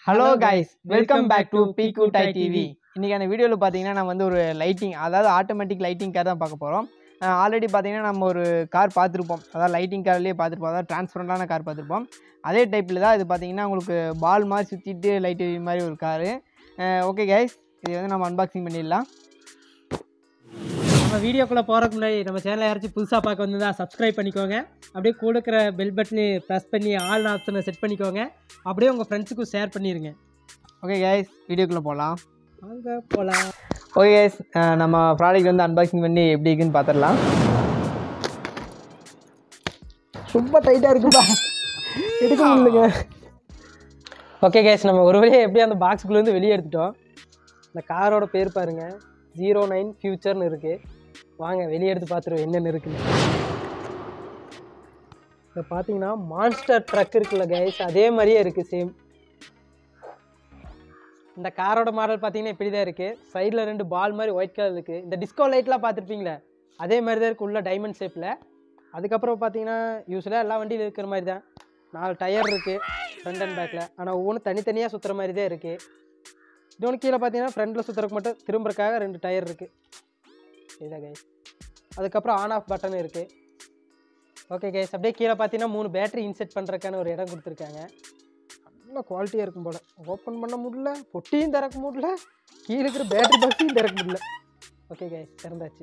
Hello guys welcome back to பீக்கு டை TV இன்றைக்கான வீடியோவில் பார்த்தீங்கன்னா நம்ம வந்து ஒரு லைட்டிங் அதாவது ஆட்டோமேட்டிக் லைட்டிங் கார் தான் பார்க்க போகிறோம் ஆல்ரெடி பார்த்தீங்கன்னா நம்ம ஒரு கார் பார்த்துருப்போம் அதாவது லைட்டிங் கார்லேயே பார்த்துருப்போம் அதாவது டிரான்ஸ்பரண்டான கார் பார்த்துருப்போம் அதே டைப்பில் தான் இது பார்த்தீங்கன்னா உங்களுக்கு பால் மாதிரி சுற்றிட்டு லைட் மாதிரி ஒரு காரு ஓகே கைஸ் இது வந்து நம்ம அன்பாக்சிங் பண்ணிடலாம் நம்ம வீடியோக்குள்ளே போகிறதுக்கு முன்னாடி நம்ம சேனலை யாராச்சும் புதுசாக பார்க்க வந்ததா சப்ஸ்கிரைப் பண்ணிக்கோங்க அப்படியே கூட இருக்கிற பெல் பட்டனை ப்ரெஸ் பண்ணி ஆல் ஆப்ஷனை செட் பண்ணிக்கோங்க அப்படியே உங்கள் ஃப்ரெண்ட்ஸுக்கும் ஷேர் பண்ணிடுங்க ஓகே கைஸ் வீடியோக்குள்ளே போகலாம் வாங்க போகலாம் ஓகே கைஸ் நம்ம ப்ராடக்ட் வந்து அன்பாக்சிங் பண்ணி எப்படி இருக்குன்னு பார்த்துடலாம் ரொம்ப டைட்டாக இருக்குப்பா எடுக்க முடியலங்க ஓகே கேஸ் நம்ம ஒரு வழியாக எப்படி அந்த பாக்ஸுக்குள்ளேருந்து வெளியே எடுத்துட்டோம் இந்த காரோட பேர் பாருங்க ஜீரோ நைன் ஃபியூச்சர்னு இருக்குது வாங்க வெளியே எடுத்து பார்த்துருவோம் என்னென்ன இருக்குன்னு இப்போ பார்த்தீங்கன்னா மான்ஸ்டர் ட்ரக் இருக்குல்ல கைஸ் அதே மாதிரியே இருக்குது சேம் இந்த காரோட மாடல் பார்த்தீங்கன்னா இப்படி தான் இருக்குது சைடில் ரெண்டு பால் மாதிரி ஒயிட் கலர் இருக்குது இந்த டிஸ்கோ லைட்லாம் பார்த்துருப்பீங்களே அதே மாதிரி தான் இருக்குது உள்ள டைமண்ட் ஷேப்பில் அதுக்கப்புறம் பார்த்தீங்கன்னா யூஸ்வலாக எல்லா வண்டியிலும் இருக்கிற மாதிரி தான் நாலு டயர் இருக்குது ஃப்ரண்ட் அண்ட் பேக்கில் ஆனால் ஒவ்வொன்றும் தனித்தனியாக சுற்றுற மாதிரி தான் இருக்குது இன்னொன்று கீழே பார்த்தீங்கன்னா ஃப்ரண்டில் சுற்றுறக்கு மட்டும் திரும்புறக்காக ரெண்டு டயர் இருக்குது இதுதான் கைஸ் அதுக்கப்புறம் ஆன் ஆஃப் பட்டன் இருக்குது ஓகே கைஸ் அப்படியே கீழே பார்த்தீங்கன்னா மூணு பேட்டரி இன்செர்ட் பண்ணுறதுக்கான ஒரு இடம் கொடுத்துருக்காங்க நல்ல குவாலிட்டியாக இருக்கும் போல் ஓப்பன் பண்ண முடியல பொட்டியும் திறக்க முடியல கீழே இருக்கிற பேட்டரி பாக்ஸையும் திறக்க முடியல ஓகே கைஸ் திறந்தாச்சு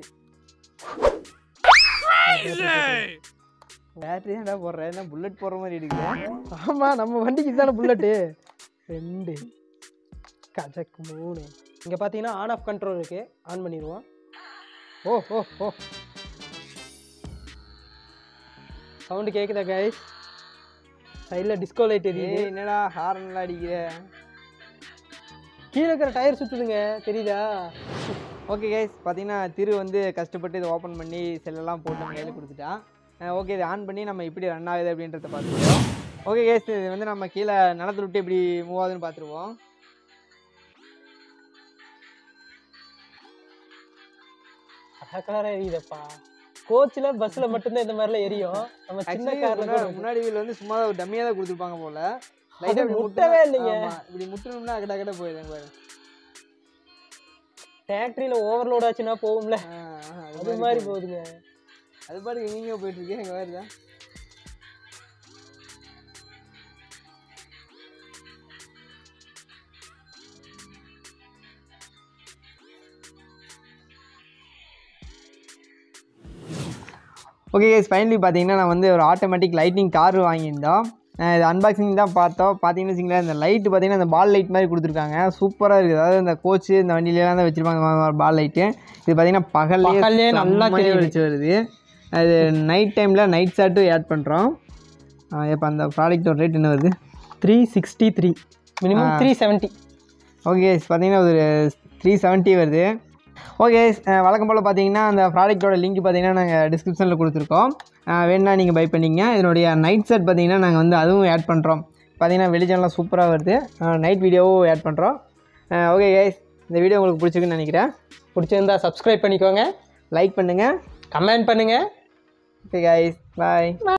பேட்டரி என்ன போடுறேன் என்ன புல்லட் போடுற மாதிரி இருக்குது ஆமாம் நம்ம வண்டிக்கு தானே புல்லட்டு ரெண்டு கஜக்கு மூணு இங்கே பார்த்தீங்கன்னா ஆன் ஆஃப் கண்ட்ரோல் இருக்குது ஆன் பண்ணிடுவோம் ஓ ஓ ஓ சவுண்டு கேட்குதா கைஸ் சைடில் டிஸ்கோ லைட் எரியுது ஏய் என்னடா ஹார்ன்லாம் அடிக்கிற கீழே இருக்கிற டயர் சுற்றுதுங்க தெரியுதா ஓகே கைஸ் பார்த்தீங்கன்னா திரு வந்து கஷ்டப்பட்டு இதை ஓப்பன் பண்ணி செல்லெல்லாம் போட்டு நம்ம கையில் கொடுத்துட்டான் ஓகே இதை ஆன் பண்ணி நம்ம எப்படி ரன் ஆகுது அப்படின்றத பார்த்துருவோம் ஓகே கைஸ் இது வந்து நம்ம கீழே நிலத்துல விட்டு எப்படி மூவ் ஆகுதுன்னு பார்த்துருவோம் கலராக எரியுதப்பா கோச்சில் பஸ்ஸில் மட்டும்தான் இந்த மாதிரிலாம் எரியும் நம்ம சின்ன ஆக்சுவலி காரில் முன்னாடி வீல் வந்து சும்மா ஒரு டம்மியாக தான் கொடுத்துருப்பாங்க போல அது லைட்டாக இப்படி முட்டவே முட்டவே இல்லைங்க. இல்லைங்க இப்படி முட்டணும்னா அக்கட அக்கட போயிடுங்க பாரு ஃபேக்ட்ரியில் ஓவர்லோட் ஆச்சுன்னா போகும்ல ஆ, ஆ, அது அது மாதிரி போகுது. போகுதுங்க அது பாட்டுக்கு எங்கேயோ போயிட்டு இருக்கு எங்க வருதா ஓகே கைஸ் ஃபைனலி பார்த்தீங்கன்னா நான் வந்து ஒரு ஆட்டோமேட்டிக் லைட்டிங் கார் வாங்கியிருந்தோம் அஹ் இது அன்பாக்சிங் தான் பார்த்தோம் பார்த்தீங்கன்னு வச்சுங்களேன் இந்த லைட்டு பார்த்தீங்கன்னா இந்த பால் லைட் மாதிரி கொடுத்துருக்காங்க சூப்பராக இருக்குது அதாவது இந்த கோச்சு இந்த வண்டியிலலாம் தான் வச்சுருப்பாங்க பால் லைட்டு இது பார்த்தீங்கன்னா பகல்லே பகல்லே நல்லா தெரியுது. வெளிச்சு வருது அது நைட் டைமில் நைட் ஷாட்டும் ஆட் பண்ணுறோம் இப்போ அந்த ப்ராடக்ட்டோட ரேட் என்ன வருது த்ரீ சிக்ஸ்டி த்ரீ மினிமம் ஆ. த்ரீ செவன்ட்டி ஓகே பார்த்தீங்கன்னா ஒரு த்ரீ செவன்ட்டி வருது ஓகே வழக்கம் போல் பார்த்தீங்கன்னா அந்த ப்ராடக்ட்டோட லிங்க் பார்த்தீங்கன்னா நாங்கள் டிஸ்கிரிப்ஷனில் கொடுத்துருக்கோம் அஹ் வேணும்னா நீங்கள் பை பண்ணிங்க இதனுடைய நைட் செட் பார்த்தீங்கன்னா நாங்கள் வந்து அதுவும் ஆட் பண்ணுறோம் பார்த்தீங்கன்னா வெளிச்சம்லாம் சூப்பராக வருது நைட் வீடியோவும் ஆட் பண்ணுறோம் ஓகே கைஸ் இந்த வீடியோ உங்களுக்கு பிடிச்சிருக்குன்னு நினைக்கிறேன் பிடிச்சிருந்தா சப்ஸ்கிரைப் பண்ணிக்கோங்க லைக் பண்ணுங்கள் கமெண்ட் பண்ணுங்கள் ஓகே கைஸ் பாய்